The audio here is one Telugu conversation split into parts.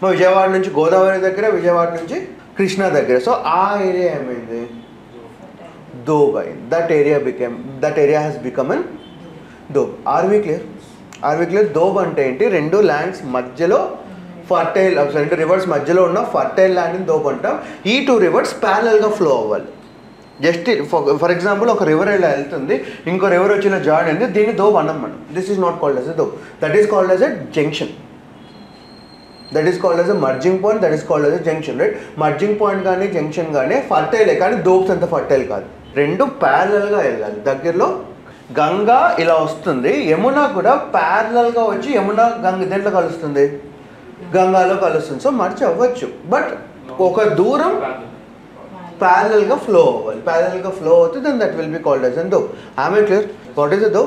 మా విజయవాడ నుంచి గోదావరి దగ్గర విజయవాడ నుంచి కృష్ణా దగ్గర సో ఆ ఏరియా ఏమైంది దోబ్ అయింది that area became that area has become an doab are we clear are we clear doab అంటే ఏంటి రెండు ల్యాండ్స్ మధ్యలో ఫర్టైల్ రెండు రివర్స్ మధ్యలో ఉన్న ఫర్టైల్ ల్యాండ్ని దోబ్ అంటాం ఈ టూ రివర్స్ ప్యారల్గా ఫ్లో అవ్వాలి జస్ట్ ఫర్ ఎగ్జాంపుల్ ఒక రివర్ ఇలా వెళ్తుంది ఇంకో రివర్ వచ్చి ఇలా జాయిన్ అయింది దీన్ని దోబ్ అన్నాం మనం this is not called as a doab that is called as a junction that is called as a merging point that is called as a junction right merging point కానీ జంక్షన్ కానీ ఫర్టైలే కానీ దోబ్స్ అంత ఫర్టైల్ కాదు రెండు ప్యారలల్గా వెళ్ళాలి దగ్గరలో గంగా ఇలా వస్తుంది యమున కూడా ప్యారలల్గా వచ్చి యమున గంగ దేంట్లో కలుస్తుంది గంగాలో కలుస్తుంది సో మర్చి అవ్వచ్చు బట్ ఒక దూరం ప్యారలల్గా ఫ్లో అవ్వాలి ప్యారలల్గా ఫ్లో అవుతుంది then that will be called as an doab am I clear what is doab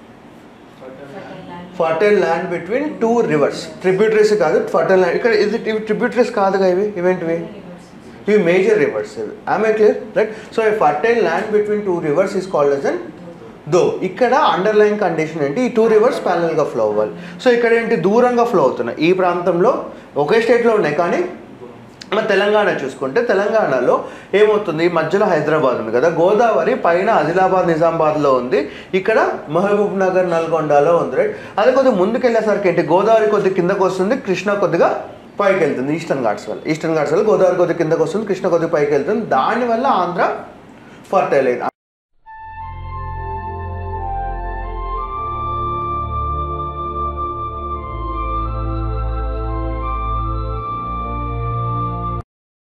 fertile land between two rivers tributaries కాదు ఫర్టైల్ ల్యాండ్ ఇక్కడ ఇది ఇవి ట్రిబ్యూటరీస్ కాదుగా ఇవి ఇవేంటివి ఇవి మేజర్ రివర్స్ ఇవి ఆమె క్లియర్ రైట్ సో ఈ fertile land between two rivers is called as an doab ఇక్కడ అండర్లైన్ కండిషన్ ఏంటి ఈ టూ రివర్స్ ప్యారల్గా ఫ్లో అవ్వాలి సో ఇక్కడ ఏంటి దూరంగా ఫ్లో అవుతున్నాయి ఈ ప్రాంతంలో ఒకే స్టేట్లో ఉన్నాయి కానీ మన తెలంగాణ చూసుకుంటే తెలంగాణలో ఏమవుతుంది మధ్యలో హైదరాబాద్ ఉంది కదా గోదావరి పైన ఆదిలాబాద్ నిజామాబాద్లో ఉంది ఇక్కడ మహబూబ్ నగర్ నల్గొండలో ఉంది రైట్ అదే కొద్దిగా ముందుకు వెళ్ళేసరికి ఏంటి గోదావరి కొద్దిగా కిందకు వస్తుంది కృష్ణ కొద్దిగా పైకి వెళ్తుంది ఈస్టర్న్ ఘాట్స్ వల్ల ఈస్టర్న్ ఘాట్స్ వల్ల గోదావరి కొద్దిగా కిందకు వస్తుంది కృష్ణ కొద్దిగా పైకి వెళ్తుంది దానివల్ల ఆంధ్ర ఫర్టైల్ అయింది